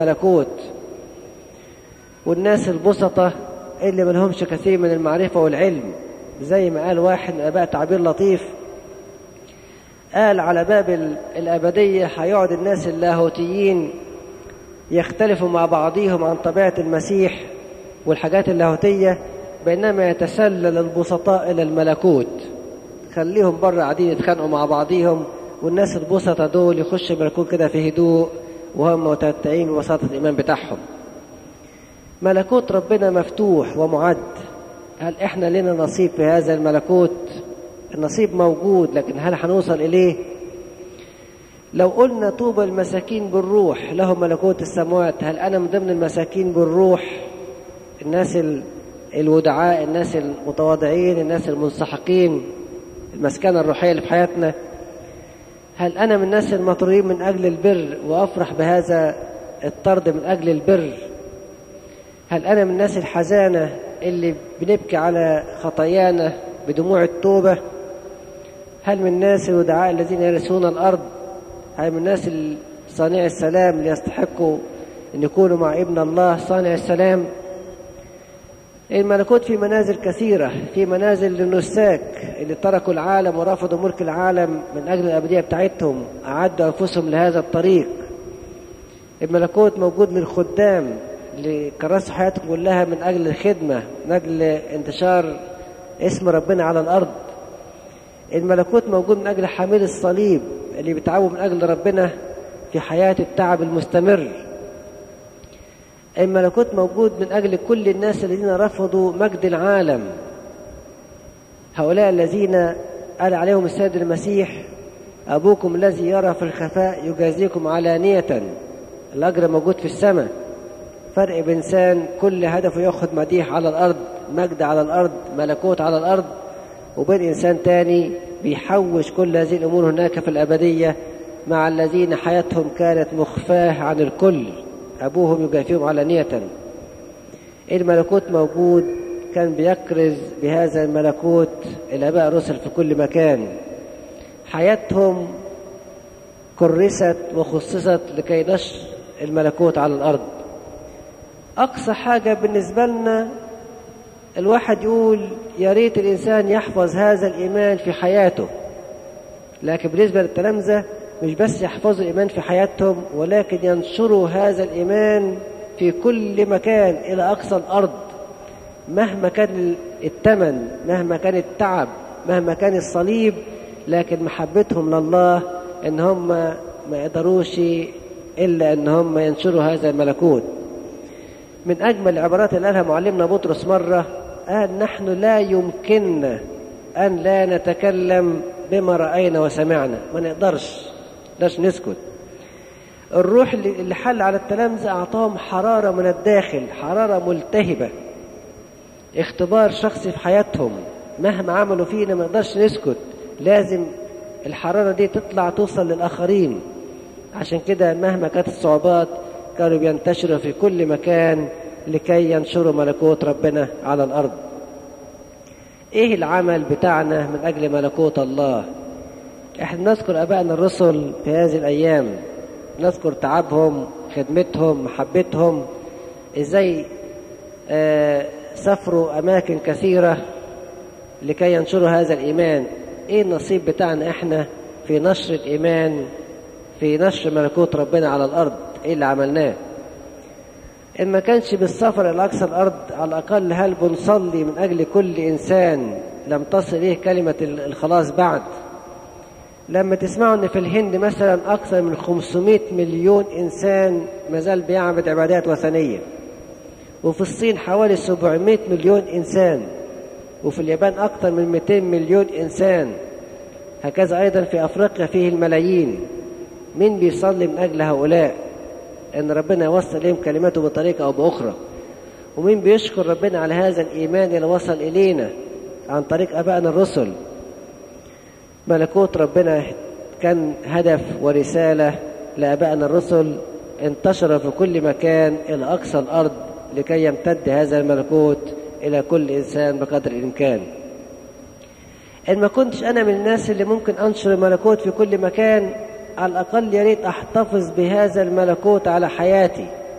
ملكوت والناس البسطة اللي ملهمش كثير من المعرفة والعلم زي ما قال واحد من آباء تعبير لطيف قال على باب الأبدية هيقعد الناس اللاهوتيين يختلفوا مع بعضهم عن طبيعة المسيح والحاجات اللاهوتية بينما يتسلل البسطاء إلى الملكوت خليهم بره قاعدين يتخانقوا مع بعضهم والناس البسطة دول يخش الملكوت كده في هدوء وهم متمتعين ببساطة الإيمان بتاعهم ملكوت ربنا مفتوح ومعد هل احنا لنا نصيب في هذا الملكوت النصيب موجود لكن هل هنوصل إليه لو قلنا طوبى المساكين بالروح لهم ملكوت السماوات هل أنا من ضمن المساكين بالروح الناس الودعاء الناس المتواضعين الناس المنسحقين المسكنة الروحية اللي في حياتنا هل أنا من الناس المطرودين من أجل البر وأفرح بهذا الطرد من أجل البر هل أنا من الناس الحزانة اللي بنبكي على خطايانا بدموع التوبة هل من الناس الودعاء الذين يرثون الأرض هل من الناس صانع السلام اللي يستحقوا أن يكونوا مع ابن الله صانع السلام الملكوت في منازل كثيرة في منازل للنساك اللي تركوا العالم ورفضوا ملك العالم من أجل الأبدية بتاعتهم أعدوا أنفسهم لهذا الطريق الملكوت موجود للخدام اللي كرسوا حياتهم كلها من أجل الخدمة من أجل انتشار اسم ربنا على الأرض الملكوت موجود من أجل حامل الصليب اللي بيتعبوا من أجل ربنا في حياة التعب المستمر الملكوت موجود من أجل كل الناس الذين رفضوا مجد العالم هؤلاء الذين قال عليهم السيد المسيح أبوكم الذي يرى في الخفاء يجازيكم علانية الأجر موجود في السماء فرق بين إنسان كل هدفه ياخد مديح على الأرض مجد على الأرض ملكوت على الأرض وبين إنسان تاني بيحوش كل هذه الأمور هناك في الأبدية مع الذين حياتهم كانت مخفاة عن الكل أبوهم يجافيهم علانية الملكوت موجود كان بيكرز بهذا الملكوت الآباء الرسل في كل مكان حياتهم كرست وخصصت لكي نشر الملكوت على الأرض أقصى حاجة بالنسبة لنا الواحد يقول يا ريت الإنسان يحفظ هذا الإيمان في حياته لكن بالنسبة للتلامذة مش بس يحفظوا الإيمان في حياتهم ولكن ينشروا هذا الإيمان في كل مكان إلى أقصى الأرض مهما كان الثمن مهما كان التعب مهما كان الصليب لكن محبتهم لله إن هم ما يقدروش إلا إن هم ينشروا هذا الملكوت من أجمل العبارات اللي قالها معلمنا بطرس مرة قال نحن لا يمكننا أن لا نتكلم بما رأينا وسمعنا ما نقدرش نقدرش نسكت الروح اللي حل على التلامذة أعطاهم حرارة من الداخل حرارة ملتهبة اختبار شخصي في حياتهم مهما عملوا فينا ما نقدرش نسكت لازم الحرارة دي تطلع توصل للآخرين عشان كده مهما كانت الصعوبات كانوا بينتشروا في كل مكان لكي ينشروا ملكوت ربنا على الأرض ايه العمل بتاعنا من أجل ملكوت الله احنا نذكر أبائنا الرسل في هذه الأيام نذكر تعبهم خدمتهم محبتهم ازاي آه سافروا أماكن كثيرة لكي ينشروا هذا الإيمان ايه النصيب بتاعنا احنا في نشر الإيمان في نشر ملكوت ربنا على الأرض ايه اللي عملناه إن ما كانش بالسفر إلى أقصى الأرض على الأقل هل بنصلي من أجل كل إنسان لم تصل إليه كلمة الخلاص بعد لما تسمعوا أن في الهند مثلا أكثر من 500 مليون إنسان مازال بيعبد عبادات وثنية وفي الصين حوالي 700 مليون إنسان وفي اليابان أكثر من 200 مليون إنسان هكذا أيضا في أفريقيا فيه الملايين مين بيصلي من أجل هؤلاء ان ربنا يوصل اليهم كلماته بطريقه او باخرى ومين بيشكر ربنا على هذا الايمان اللي وصل الينا عن طريق ابائنا الرسل ملكوت ربنا كان هدف ورساله لابائنا الرسل انتشر في كل مكان الى اقصى الارض لكي يمتد هذا الملكوت الى كل انسان بقدر الامكان ان ما كنتش انا من الناس اللي ممكن انشر الملكوت في كل مكان على الأقل يا ريت أحتفظ بهذا الملكوت على حياتي